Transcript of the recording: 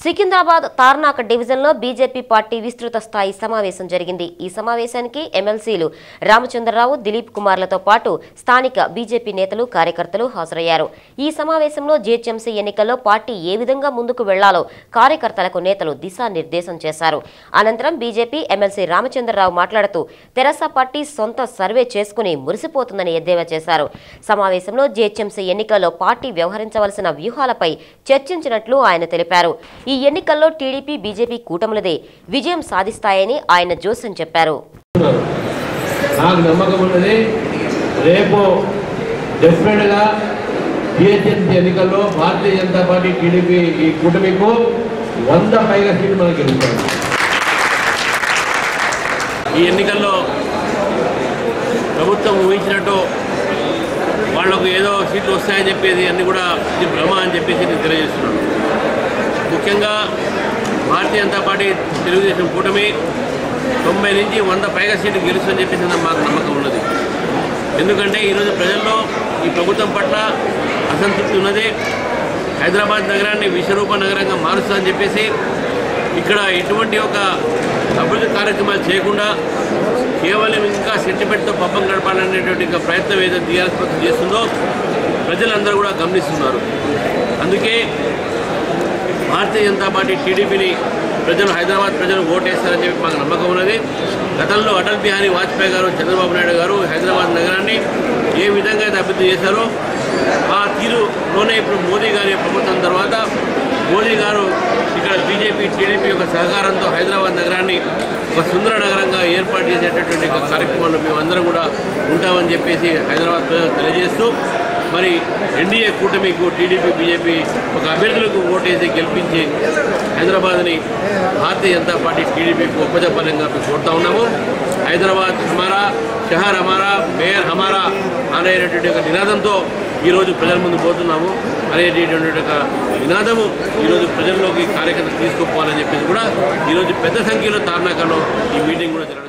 సికింద్రాబాద్ తార్నాక డివిజన్లో BJP party విస్తృత స్థాయి సమావేశం జరిగింది ఈ సమావేశానికి ఎమ్మెల్సీలు రామచంద్రరావు దిలీప్ కుమార్లతో పాటు స్థానిక బీజేపీ నేతలు కార్యకర్తలు హాజరయ్యారు ఈ సమావేశంలో జీహెచ్ఎంసీ ఎన్నికల్లో పార్టీ ఏ విధంగా ముందుకు వెళ్లాలో కార్యకర్తలకు నేతలు దిశానిర్దేశం చేశారు అనంతరం బీజేపీ ఎమ్మెల్సీ రామచంద్రరావు మాట్లాడుతూ తెరాస పార్టీ సొంత సర్వే చేసుకుని మురిసిపోతుందని ఎద్దేవా చేశారు సమావేశంలో జీహెచ్ఎంసీ ఎన్నికల్లో పార్టీ వ్యవహరించవలసిన వ్యూహాలపై చర్చించినట్లు ఆయన తెలిపారు ఈ ఎన్నికల్లో టీడీపీ బీజేపీ కూటములదే విజయం సాధిస్తాయని ఆయన జోసెన్ చెప్పారు ఉన్నారు. నాకు నమ్మకం ఉన్నది రేపు డెఫినెట్గా జిహెచ్ఎంసీ ఎన్నికల్లో భారతీయ జనతా పార్టీ టీడీపీ ఈ కూటమికు వంద పైగా సీట్లు మనకి గెలుస్తాయి ఈ ఎన్నికల్లో ప్రభుత్వం ఊహించినట్టు వాళ్లకు ఏదో సీట్లు వస్తాయని చెప్పేది అన్ని కూడా ఇది భ్రమ అని చెప్పేసి నేను తెలియజేస్తున్నాను ముఖ్యంగా భారతీయ జనతా పార్టీ తెలుగుదేశం కూటమి తొంభై నుంచి వంద పైగా సీట్లు గెలుస్తుందని చెప్పేసి నా మాకు నమ్మకం ఉన్నది ఎందుకంటే ఈరోజు ప్రజల్లో ఈ ప్రభుత్వం పట్ల అసంతృప్తి ఉన్నది హైదరాబాద్ నగరాన్ని విశ్వరూప నగరంగా మారుస్తుందని చెప్పేసి ఇక్కడ ఎటువంటి ఒక అభివృద్ధి కార్యక్రమాలు చేయకుండా కేవలం ఇంకా సెంటిమెంట్తో పబ్బం గడపాలనేటువంటి ఒక ప్రయత్నం ఏదైతే టీఆర్ఎస్ ప్రభుత్వం చేస్తుందో ప్రజలందరూ కూడా గమనిస్తున్నారు అందుకే భారతీయ జనతా పార్టీ టీడీపీని ప్రజలు హైదరాబాద్ ప్రజలు ఓటేస్తారని చెప్పి మాకు నమ్మకం ఉన్నది గతంలో అటల్ బిహారీ వాజ్పేయి గారు చంద్రబాబు నాయుడు గారు హైదరాబాద్ నగరాన్ని ఏ విధంగా అయితే అభివృద్ధి చేశారో ఆ తీరులోనే ఇప్పుడు మోదీ గారి ప్రభుత్వం తర్వాత మోదీ గారు ఇక్కడ బీజేపీ టీడీపీ యొక్క సహకారంతో హైదరాబాద్ నగరాన్ని ఒక సుందర నగరంగా ఏర్పాటు చేసేటటువంటి ఒక కార్యక్రమంలో మేమందరం కూడా ఉంటామని చెప్పేసి హైదరాబాద్ ప్రజలకు తెలియజేస్తూ మరి ఎన్డీఏ కూటమికు టీడీపీ బీజేపీ ఒక అభ్యర్థులకు ఓటేసి గెలిపించి హైదరాబాద్ని భారతీయ జనతా పార్టీ టీడీపీకి ఉపజపనంగా మేము కోరుతా ఉన్నాము హైదరాబాద్ హమారా షహర్ హమారా మేయర్ హమారా అనేటటువంటి ఒక నినాదంతో ఈరోజు ప్రజల ముందు పోతున్నాము అనేటటువంటి ఒక నినాదము ఈరోజు ప్రజల్లోకి కార్యకర్తలు తీసుకుపోవాలని చెప్పేసి కూడా ఈరోజు పెద్ద సంఖ్యలో తార్నాకలో ఈ మీటింగ్ కూడా జరగడం